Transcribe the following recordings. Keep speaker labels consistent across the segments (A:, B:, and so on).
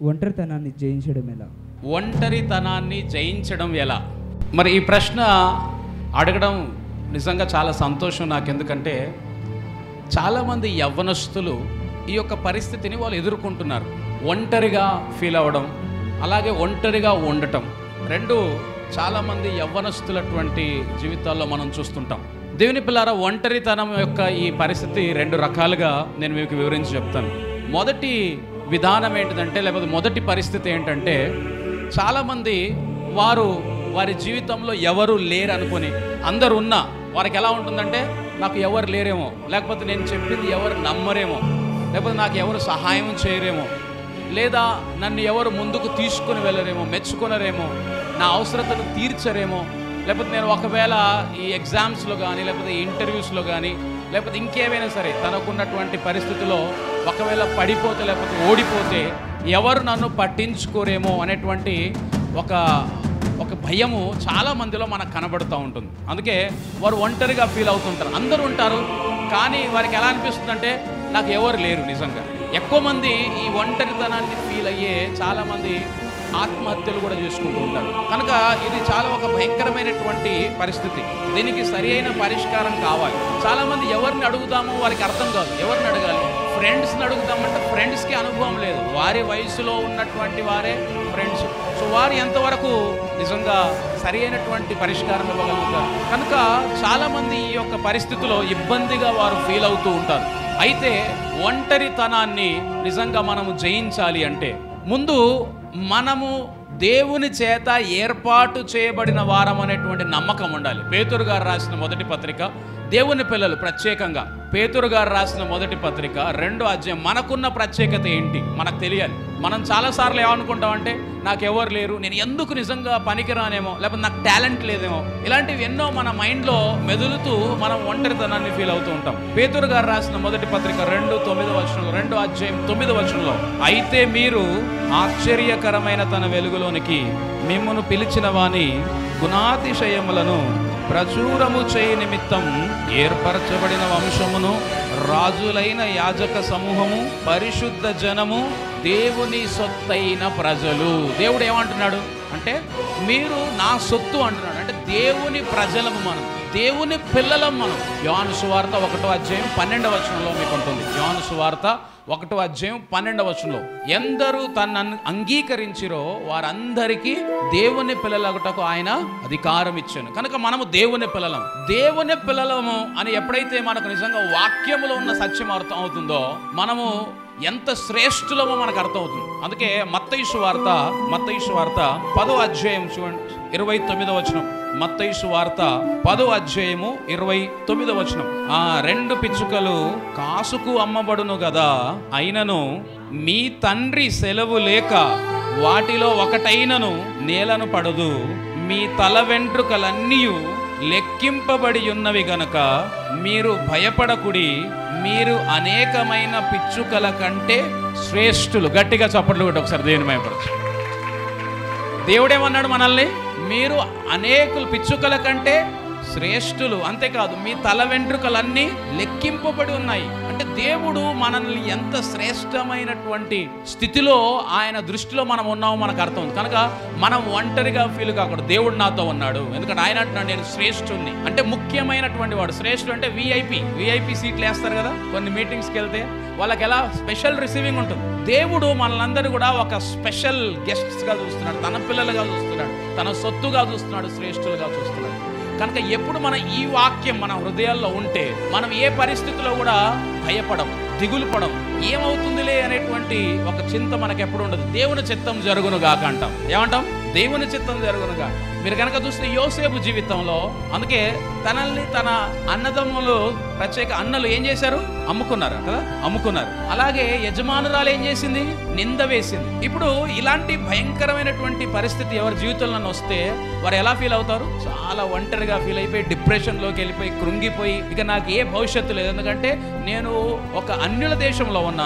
A: ఒంటరితనాన్ని జయించడం ఎలా
B: ఒంటరితనాన్ని జయించడం ఎలా మరి ఈ ప్రశ్న అడగడం నిజంగా చాలా సంతోషం నాకు ఎందుకంటే చాలామంది యవ్వనస్తులు ఈ యొక్క పరిస్థితిని వాళ్ళు ఎదుర్కొంటున్నారు ఒంటరిగా ఫీల్ అవ్వడం అలాగే ఒంటరిగా ఉండటం రెండు చాలామంది యవ్వనస్తులటువంటి జీవితాల్లో మనం చూస్తుంటాం దేవుని పిల్లారా ఒంటరితనం యొక్క ఈ పరిస్థితి రెండు రకాలుగా నేను మీకు వివరించి చెప్తాను మొదటి విధానం ఏంటిదంటే లేకపోతే మొదటి పరిస్థితి ఏంటంటే చాలామంది వారు వారి జీవితంలో ఎవరు లేరు అనుకొని అందరు ఉన్నా వారికి ఎలా ఉంటుందంటే నాకు ఎవరు లేరేమో లేకపోతే నేను చెప్పింది ఎవరు నమ్మరేమో లేకపోతే నాకు ఎవరు సహాయం చేయరేమో లేదా నన్ను ఎవరు ముందుకు తీసుకుని వెళ్ళరేమో మెచ్చుకొనరేమో నా అవసరతను తీర్చరేమో లేకపోతే నేను ఒకవేళ ఈ ఎగ్జామ్స్లో కానీ లేకపోతే ఈ ఇంటర్వ్యూస్లో కానీ లేకపోతే ఇంకేమైనా సరే తనకున్నటువంటి పరిస్థితిలో ఒకవేళ పడిపోతే లేకపోతే ఓడిపోతే ఎవరు నన్ను పట్టించుకోరేమో అనేటువంటి ఒక ఒక భయము చాలా మందిలో మనకు కనబడుతూ ఉంటుంది అందుకే వారు ఒంటరిగా ఫీల్ అవుతుంటారు అందరూ ఉంటారు కానీ వారికి ఎలా అనిపిస్తుందంటే నాకు ఎవరు లేరు నిజంగా ఎక్కువ మంది ఈ ఒంటరితనాన్ని ఫీల్ అయ్యే చాలామంది ఆత్మహత్యలు కూడా చేసుకుంటూ ఉంటారు కనుక ఇది చాలా ఒక భయంకరమైనటువంటి పరిస్థితి దీనికి సరి అయిన పరిష్కారం కావాలి చాలామంది ఎవరిని అడుగుదామో వారికి అర్థం కాదు ఎవరిని అడగాలి ఫ్రెండ్స్ని అడుగుదామంటే ఫ్రెండ్స్కి అనుభవం లేదు వారి వయసులో ఉన్నటువంటి వారే ఫ్రెండ్స్ సో వారు ఎంతవరకు నిజంగా సరి అయినటువంటి పరిష్కారం ఇవ్వగలుగుతారు కనుక చాలామంది ఈ యొక్క పరిస్థితిలో ఇబ్బందిగా వారు ఫీల్ అవుతూ ఉంటారు అయితే ఒంటరితనాన్ని నిజంగా మనము జయించాలి అంటే ముందు మనము దేవుని చేత ఏర్పాటు చేయబడిన వారం అనేటువంటి నమ్మకం ఉండాలి పేతురు గారు రాసిన మొదటి పత్రిక దేవుని పిల్లలు ప్రత్యేకంగా పేతురు గారు రాసిన మొదటి పత్రిక రెండో అధ్యాయం మనకున్న ప్రత్యేకత ఏంటి మనకు తెలియాలి మనం చాలాసార్లు ఏమనుకుంటామంటే నాకు ఎవరు లేరు నేను ఎందుకు నిజంగా పనికిరానేమో లేకపోతే నాకు టాలెంట్ లేదేమో ఇలాంటివి ఎన్నో మన మైండ్లో మెదులుతూ మనం ఒంటరితనాన్ని ఫీల్ అవుతూ ఉంటాం పేతురు గారు రాసిన మొదటి పత్రిక రెండు తొమ్మిది వచనంలో రెండో అధ్యాయం తొమ్మిది వచనంలో అయితే మీరు ఆశ్చర్యకరమైన తన వెలుగులోనికి మిమ్మను పిలిచిన వాని గుణాతిశయములను ప్రచురము చేయ నిమిత్తం ఏర్పరచబడిన వంశమును రాజులైన యాజక సమూహము పరిశుద్ధ జనము దేవుని సొత్తైన ప్రజలు దేవుడు ఏమంటున్నాడు అంటే మీరు నా సొత్తు అంటున్నాడు అంటే దేవుని ప్రజలము మనం దేవుని పిల్లలం మనం యోహాను సువార్త ఒకటో అధ్యాయం పన్నెండవ వచనంలో మీకు ఉంటుంది యోహాను సువార్త ఒకటో అధ్యాయం పన్నెండవ వచనంలో ఎందరూ తనను అంగీకరించిరో వారందరికీ దేవుని పిల్లలగుటకు ఆయన అధికారం ఇచ్చాను కనుక మనము దేవుని పిల్లలం దేవుని పిల్లలము అని ఎప్పుడైతే మనకు నిజంగా వాక్యములో ఉన్న సత్యం అర్థం అవుతుందో మనము ఎంత శ్రేష్ఠులమో మనకు అర్థమవుతుంది అందుకే మత్తయిసు వార్త మత్తయిసు వార్త పదో అధ్యాయం చూడండి ఇరవై తొమ్మిదో వచనం మత్తయిసు వార్త పదో అధ్యాయము ఇరవై తొమ్మిదో వచనం ఆ రెండు పిచ్చుకలు కాసుకు అమ్మబడును గదా అయినను మీ తండ్రి సెలవు లేక వాటిలో ఒకటైనను నేలను పడదు మీ తల వెంట్రుకలన్నీ లెక్కింపబడి ఉన్నవి గనక మీరు భయపడకుడి మీరు అనేకమైన పిచ్చుకల కంటే శ్రేష్ఠులు గట్టిగా చప్పట్లు కొట్టి ఒకసారి దేవుని భయపడచ్చు దేవుడేమన్నాడు మనల్ని మీరు అనేకులు పిచ్చుకల కంటే శ్రేష్ఠులు అంతేకాదు మీ తల వెంట్రుకలన్నీ లెక్కింపబడి ఉన్నాయి అంటే దేవుడు మనల్ని ఎంత శ్రేష్టమైనటువంటి స్థితిలో ఆయన దృష్టిలో మనం ఉన్నామో మనకు అర్థం ఉంది కనుక మనం ఒంటరిగా ఫీల్ కాకూడదు దేవుడు నాతో ఉన్నాడు ఎందుకంటే ఆయన అంటున్నాడు నేను శ్రేష్ఠుణ్ణి అంటే ముఖ్యమైనటువంటి వాడు శ్రేష్ఠుడు అంటే విఐపి విఐపి సీట్లు వేస్తారు కదా కొన్ని మీటింగ్స్కి వెళ్తే వాళ్ళకి ఎలా స్పెషల్ రిసీవింగ్ ఉంటుంది దేవుడు మనలందరూ కూడా ఒక స్పెషల్ గెస్ట్స్గా చూస్తున్నాడు తన పిల్లలుగా చూస్తున్నాడు తన సొత్తుగా చూస్తున్నాడు శ్రేష్ఠులుగా చూస్తున్నాడు కనుక ఎప్పుడు మన ఈ వాక్యం మన హృదయాల్లో ఉంటే మనం ఏ పరిస్థితిలో కూడా భయపడం దిగులు పడం ఏమవుతుందిలే అనేటువంటి ఒక చింత మనకు ఎప్పుడు ఉండదు దేవుని చిత్తం జరుగును గాక అంటాం ఏమంటాం దేవుని చిత్తం జరుగునుగా మీరు కనుక చూస్తే యోసేపు జీవితంలో అందుకే తనల్ని తన అన్నదమ్ములు ప్రత్యేక అన్నలు ఏం చేశారు అమ్ముకున్నారు కదా అమ్ముకున్నారు అలాగే యజమానురాలు ఏం చేసింది నింద వేసింది ఇప్పుడు ఇలాంటి భయంకరమైనటువంటి పరిస్థితి ఎవరి జీవితంలో వస్తే వారు ఎలా ఫీల్ అవుతారు చాలా ఒంటరిగా ఫీల్ అయిపోయి డిప్రెషన్లోకి వెళ్ళిపోయి కృంగిపోయి ఇక నాకు ఏ భవిష్యత్తు లేదు ఎందుకంటే నేను ఒక అన్యుల దేశంలో ఉన్నాను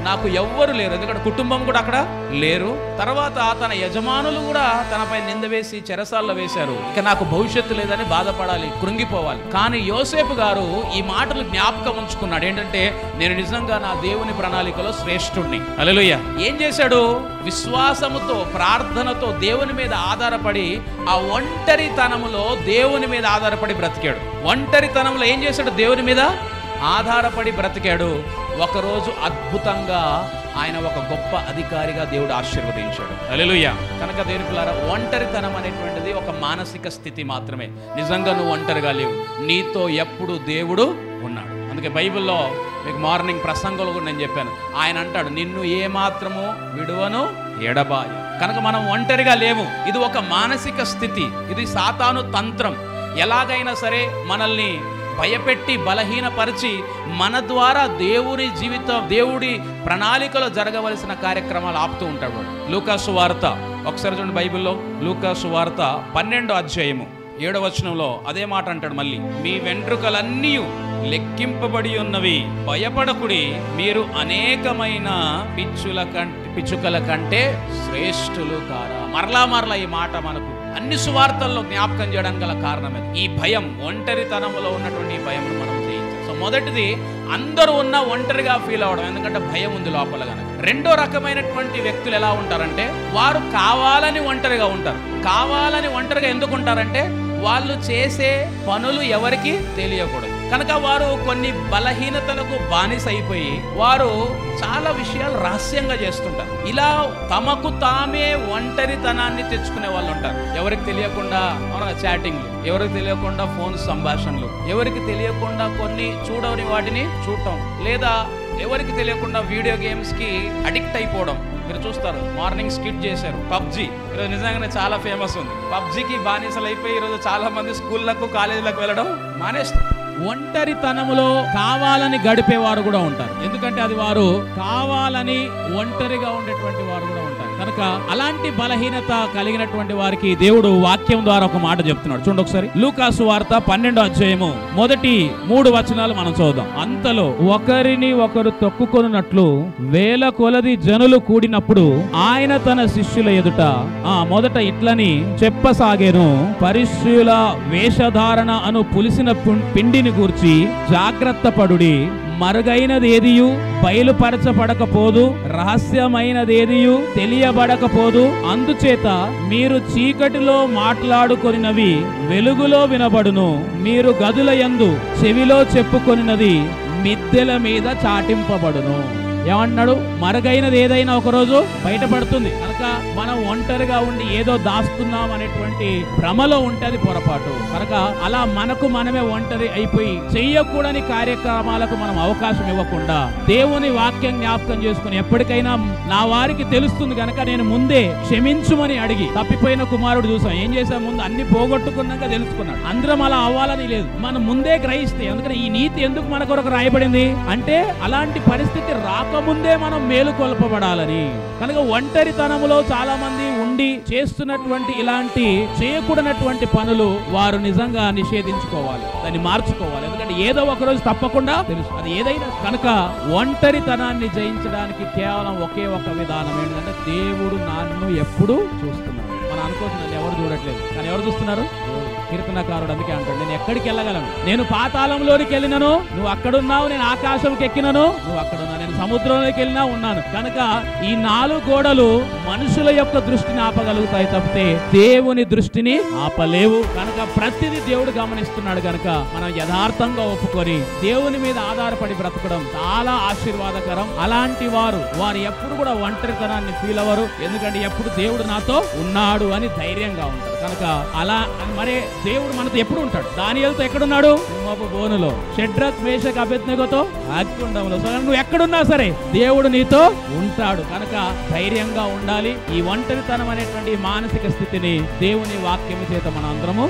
B: నాకు ఎవ్వరు లేరు ఎందుకంటే కుటుంబం కూడా అక్కడ లేరు తర్వాత తన యజమానులు కూడా తనపై నింద వేసి చెరసాల్లో వేశారు ఇక నాకు భవిష్యత్తు లేదని బాధపడాలి కృంగిపోవాలి కానీ యోసేపు గారు ఈ మాటలు జ్ఞాపకం ఉంచుకున్నాడు ఏంటంటే నేను నిజంగా నా దేవుని ప్రణాళికలో శ్రేష్ఠుడిని అలలుయ్య ఏం చేశాడు విశ్వాసముతో ప్రార్థనతో దేవుని మీద ఆధారపడి ఆ ఒంటరితనములో దేవుని మీద ఆధారపడి బ్రతికాడు ఒంటరితనంలో ఏం చేశాడు దేవుని మీద ఆధారపడి బ్రతికాడు ఒకరోజు అద్భుతంగా ఆయన ఒక గొప్ప అధికారిగా దేవుడు ఆశీర్వదించాడు అలెలుయ్య కనుక దేవుని పిల్లారా ఒంటరితనం అనేటువంటిది ఒక మానసిక స్థితి మాత్రమే నిజంగా నువ్వు ఒంటరిగా లేవు నీతో ఎప్పుడు దేవుడు ఉన్నాడు అందుకే బైబిల్లో మీకు మార్నింగ్ ప్రసంగంలో కూడా నేను చెప్పాను ఆయన అంటాడు నిన్ను ఏమాత్రము విడువను ఎడబాయ కనుక మనం ఒంటరిగా లేవు ఇది ఒక మానసిక స్థితి ఇది సాతాను తంత్రం ఎలాగైనా సరే మనల్ని భయపెట్టి బలహీనపరిచి మన ద్వారా దేవుని జీవితం దేవుడి ప్రణాళికలో జరగవలసిన కార్యక్రమాలు ఆపుతూ ఉంటాడు వాడు. లూకాసు వార్త ఒకసారి చూడండి బైబిల్లో లూకాసు వార్త పన్నెండో అధ్యాయము ఏడో వచనంలో అదే మాట అంటాడు మళ్ళీ మీ వెంట్రుకలన్నీ లెక్కింపబడి ఉన్నవి భయపడకుడి మీరు అనేకమైన పిచ్చుల కంటే పిచ్చుకల కంటే శ్రేష్ఠులు కారా మరలా మరలా ఈ మాట మనకు అన్ని సువార్తల్లో జ్ఞాపకం చేయడానికి గల కారణమే ఈ భయం ఒంటరితనంలో ఉన్నటువంటి ఈ భయం మనం జయించాలి సో మొదటిది అందరూ ఉన్న ఒంటరిగా ఫీల్ అవ్వడం ఎందుకంటే భయం ఉంది లోపల కనుక రెండో రకమైనటువంటి వ్యక్తులు ఎలా ఉంటారంటే వారు కావాలని ఒంటరిగా ఉంటారు కావాలని ఒంటరిగా ఎందుకు ఉంటారంటే వాళ్ళు చేసే పనులు ఎవరికి తెలియకూడదు కనుక వారు కొన్ని బలహీనతలకు బానిసైపోయి వారు చాలా విషయాలు రహస్యంగా చేస్తుంటారు ఇలా తమకు తామే ఒంటరితనాన్ని తెచ్చుకునే వాళ్ళు ఉంటారు ఎవరికి తెలియకుండా చాటింగ్లు ఎవరికి తెలియకుండా ఫోన్ సంభాషణలు ఎవరికి తెలియకుండా కొన్ని చూడని వాటిని చూడటం లేదా ఎవరికి తెలియకుండా వీడియో గేమ్స్ కి అడిక్ట్ అయిపోవడం మీరు చూస్తారు మార్నింగ్ స్కిట్ చేశారు పబ్జి ఈరోజు నిజంగానే చాలా ఫేమస్ ఉంది పబ్జికి బానిసలు అయిపోయి ఈరోజు చాలా మంది స్కూళ్ళకు కాలేజీలకు వెళ్ళడం మానేస్తారు ఒంటరితనములో కావాలని గడిపేవారు కూడా ఉంటారు ఎందుకంటే అది వారు కావాలని ఒంటరిగా ఉండేటువంటి వారు కూడా ఉంటారు కనుక అలాంటి బలహీనత కలిగినటువంటి వారికి దేవుడు వాక్యం ద్వారా ఒక మాట చెప్తున్నాడు చూడండి ఒకసారి లూకాసు వార్త పన్నెండో అధ్యాయము మొదటి మూడు వచనాలు మనం చూద్దాం అంతలో ఒకరిని ఒకరు తొక్కుకొనున్నట్లు వేల కొలది జనులు కూడినప్పుడు ఆయన తన శిష్యుల ఎదుట ఆ మొదట ఇట్లని చెప్పసాగేను పరిశుల వేషధారణ అను పులిసిన పుం- పిండిని గూర్చి జాగ్రత్త పడుడి మరుగైనదేదియు బయలుపరచబడకపోదు రహస్యమైనదేదియు తెలియబడకపోదు అందుచేత మీరు చీకటిలో మాట్లాడుకొనినవి వెలుగులో వినబడును మీరు గదుల యందు చెవిలో చెప్పుకొనినది మిద్దెల మీద చాటింపబడును ఏమన్నాడు మరుగైనది ఏదైనా ఒకరోజు బయటపడుతుంది కనుక మనం ఒంటరిగా ఉండి ఏదో దాస్తున్నాం అనేటువంటి భ్రమలో ఉంటే అది పొరపాటు కనుక అలా మనకు మనమే ఒంటరి అయిపోయి చెయ్యకూడని కార్యక్రమాలకు మనం అవకాశం ఇవ్వకుండా దేవుని వాక్యం జ్ఞాపకం చేసుకుని ఎప్పటికైనా నా వారికి తెలుస్తుంది కనుక నేను ముందే క్షమించుమని అడిగి తప్పిపోయిన కుమారుడు చూసాం ఏం చేశాం ముందు అన్ని పోగొట్టుకున్నాక తెలుసుకున్నాడు అందరం అలా అవ్వాలని లేదు మనం ముందే గ్రహిస్తే అందుకని ఈ నీతి ఎందుకు మన కొరకు రాయబడింది అంటే అలాంటి పరిస్థితి రాకముందే మనం మేలుకొల్పబడాలని కనుక ఒంటరితనములో చాలా మంది ఉండి చేస్తున్నటువంటి ఇలాంటి చేయకూడనటువంటి పనులు వారు నిజంగా నిషేధించుకోవాలి దాన్ని మార్చుకోవాలి ఎందుకంటే ఏదో ఒక రోజు తప్పకుండా తెలుసు అది ఏదైనా కనుక ఒంటరితనాన్ని జయించడానికి కేవలం ఒకే ఒక విధానం ఏంటంటే దేవుడు నన్ను ఎప్పుడు చూస్తున్నాడు మనం అనుకుంటున్నాను ఎవరు చూడట్లేదు కానీ ఎవరు చూస్తున్నారు కీర్తనకారుడు అందుకే అంటాడు నేను ఎక్కడికి వెళ్ళగలను నేను పాతాళంలోనికి వెళ్ళినను నువ్వు అక్కడున్నావు నేను ఆకాశంకి ఎక్కినను నువ్వు అక్కడున్నావు నేను సముద్రంలోకి వెళ్ళినా ఉన్నాను కనుక ఈ నాలుగు గోడలు మనుషుల యొక్క దృష్టిని ఆపగలుగుతాయి తప్పితే దేవుని దృష్టిని ఆపలేవు కనుక ప్రతిదీ దేవుడు గమనిస్తున్నాడు కనుక మనం యథార్థంగా ఒప్పుకొని దేవుని మీద ఆధారపడి బ్రతకడం చాలా ఆశీర్వాదకరం అలాంటి వారు వారు ఎప్పుడు కూడా ఒంటరితనాన్ని ఫీల్ అవ్వరు ఎందుకంటే ఎప్పుడు దేవుడు నాతో ఉన్నాడు అని ధైర్యంగా ఉంటారు కనుక అలా మరే దేవుడు మనతో ఎప్పుడు ఉంటాడు దానియలతో ఎక్కడున్నాడు సింహపు బోనులో షడ్రక్ మేషక్ అభ్యర్థిగతో అగ్నిగుండంలో సో నువ్వు ఎక్కడున్నా సరే దేవుడు నీతో ఉంటాడు కనుక ధైర్యంగా ఉండాలి ఈ ఒంటరితనం అనేటువంటి ఈ మానసిక స్థితిని దేవుని వాక్యం చేత మనం అందరము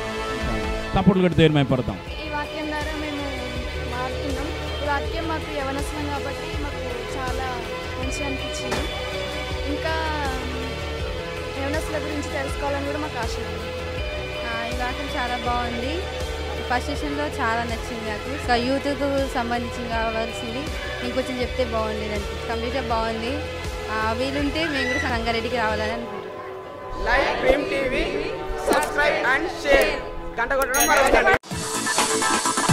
B: తప్పుడు కూడా దేవుని పడతాం
C: ఈ వాక్యం ద్వారా మేము మారుతున్నాం ఈ వాక్యం మాకు యవనస్వం కాబట్టి మాకు చాలా మంచి అనిపించింది ఇంకా యవనస్తుల గురించి తెలుసుకోవాలని కూడా మాకు ఆశ ఉంది
D: ఆ, ఈ వాక్యం చాలా బాగుంది ఫస్ట్ సెషన్లో చాలా నచ్చింది నాకు ఇంకా యూత్కు సంబంధించి కావాల్సింది ఇంకొంచెం చెప్తే బాగుండేది అనిపించింది కంప్లీట్గా బాగుంది ఆ, వీలుంటే మేము కూడా సంగారెడ్డికి రావాలని అనుకుంటున్నాం
E: like Bheem TV subscribe and share గంట కొట్టడం మరొకటి